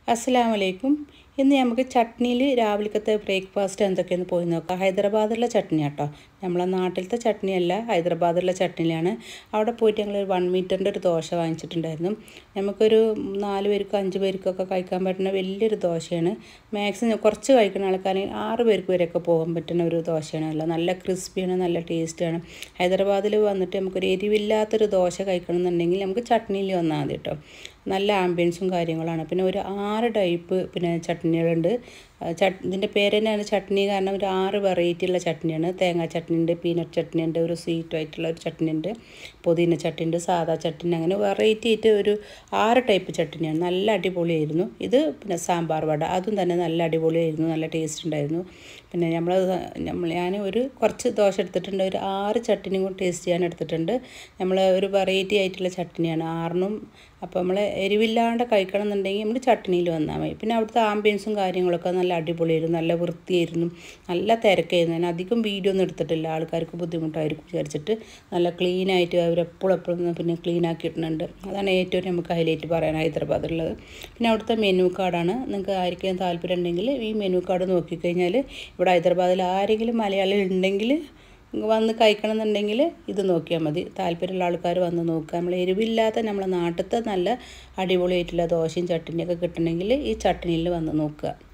അസ്സലാമു അലൈക്കും ഇന്ന് നമുക്ക് ചട്നിയിൽ രാവിലത്തെ ബ്രേക്ക്ഫാസ്റ്റ് എന്തൊക്കെയെന്ന് പോയി നോക്കാം ഹൈദരാബാദിലുള്ള ചട്നി കേട്ടോ നമ്മളെ നാട്ടിലത്തെ ചട്നിയല്ല ഹൈദരാബാദിലുള്ള ചട്നിയിലാണ് അവിടെ പോയിട്ട് ഞങ്ങൾ ഒരു വൺ മീറ്ററിൻ്റെ ഒരു ദോശ വാങ്ങിച്ചിട്ടുണ്ടായിരുന്നു നമുക്കൊരു നാല് പേർക്കും അഞ്ച് പേർക്കൊക്കെ കഴിക്കാൻ പറ്റുന്ന വലിയൊരു ദോശയാണ് മാക്സിമം കുറച്ച് കഴിക്കുന്ന ആൾക്കാരെങ്കിൽ ആറ് പേർക്ക് വരെയൊക്കെ പോകാൻ പറ്റുന്ന ഒരു ദോശയാണ് അല്ല നല്ല ക്രിസ്പിയാണ് നല്ല ടേസ്റ്റാണ് ഹൈദരാബാദിൽ വന്നിട്ട് നമുക്കൊരു എരിവില്ലാത്തൊരു ദോശ കഴിക്കണം എന്നുണ്ടെങ്കിൽ നമുക്ക് ചട്നിയിൽ വന്നാൽ മതി കേട്ടോ നല്ല ആംബിയൻസും കാര്യങ്ങളാണ് പിന്നെ ഒരു ആറ് ടൈപ്പ് പിന്നെ ചട്നികളുണ്ട് ചട്ട് ഇതിൻ്റെ പേര് തന്നെയാണ് ചട്നി കാരണം ഒരു ആറ് വെറൈറ്റി ഉള്ള ചട്നിയാണ് തേങ്ങാ ചട്നി ഉണ്ട് പീനട്ട് ചട്നി ഉണ്ട് ഒരു സ്വീറ്റ് ആയിട്ടുള്ള ഒരു ചട്നി ഉണ്ട് പുതിന ചട്നി ഉണ്ട് സാദാ ചട്നി അങ്ങനെ വെറൈറ്റി ആയിട്ട് ഒരു ആറ് ടൈപ്പ് ചട്നിയാണ് നല്ല അടിപൊളിയായിരുന്നു ഇത് പിന്നെ സാമ്പാർ വട അതും തന്നെ നല്ല അടിപൊളിയായിരുന്നു നല്ല ടേസ്റ്റ് ഉണ്ടായിരുന്നു പിന്നെ നമ്മൾ നമ്മൾ ഞാൻ ഒരു കുറച്ച് ദോശ എടുത്തിട്ടുണ്ട് ഒരു ആറ് ചട്നിയും കൂടി ടേസ്റ്റ് ചെയ്യാൻ എടുത്തിട്ടുണ്ട് നമ്മൾ ഒരു വെറൈറ്റി ആയിട്ടുള്ള ചട്നിയാണ് ആറിനും അപ്പോൾ നമ്മൾ എരിവില്ലാണ്ട് കഴിക്കണം എന്നുണ്ടെങ്കിൽ നമ്മൾ ചട്നിയിൽ വന്നാൽ മതി പിന്നെ അവിടുത്തെ ആംബിയൻസും കാര്യങ്ങളൊക്കെ നല്ല അടിപൊളിയായിരുന്നു നല്ല വൃത്തിയായിരുന്നു നല്ല തിരക്കായിരുന്നു ഞാൻ അധികം വീഡിയോ ഒന്നും എടുത്തിട്ടില്ല ആൾക്കാർക്ക് ബുദ്ധിമുട്ടായിരിക്കും വിചാരിച്ചിട്ട് നല്ല ക്ലീൻ ആയിട്ട് അവരെപ്പോഴും എപ്പോഴും പിന്നെ ക്ലീൻ ആക്കിയിട്ടുണ്ട് അതാണ് ഏറ്റവും നമുക്ക് ഹൈലൈറ്റ് പറയാൻ ഹൈദരാബാദിലുള്ളത് പിന്നെ അവിടുത്തെ മെനു കാർഡാണ് നിങ്ങൾക്ക് ആർക്കെങ്കിലും താല്പര്യം ഉണ്ടെങ്കിൽ ഈ മെനു കാർഡ് നോക്കിക്കഴിഞ്ഞാൽ ഇവിടെ ഹൈദരാബാദിൽ ആരെങ്കിലും മലയാളികൾ ഉണ്ടെങ്കിൽ വന്ന് കഴിക്കണം എന്നുണ്ടെങ്കിൽ ഇത് നോക്കിയാൽ മതി താല്പര്യമുള്ള ആൾക്കാർ വന്ന് നോക്കുക നമ്മൾ എരിവില്ലാത്ത നമ്മളെ നാട്ടിലത്തെ നല്ല അടിപൊളിയായിട്ടുള്ള ദോശയും ചട്നിയൊക്കെ കിട്ടണമെങ്കിൽ ഈ ചട്നിയിൽ വന്ന് നോക്കുക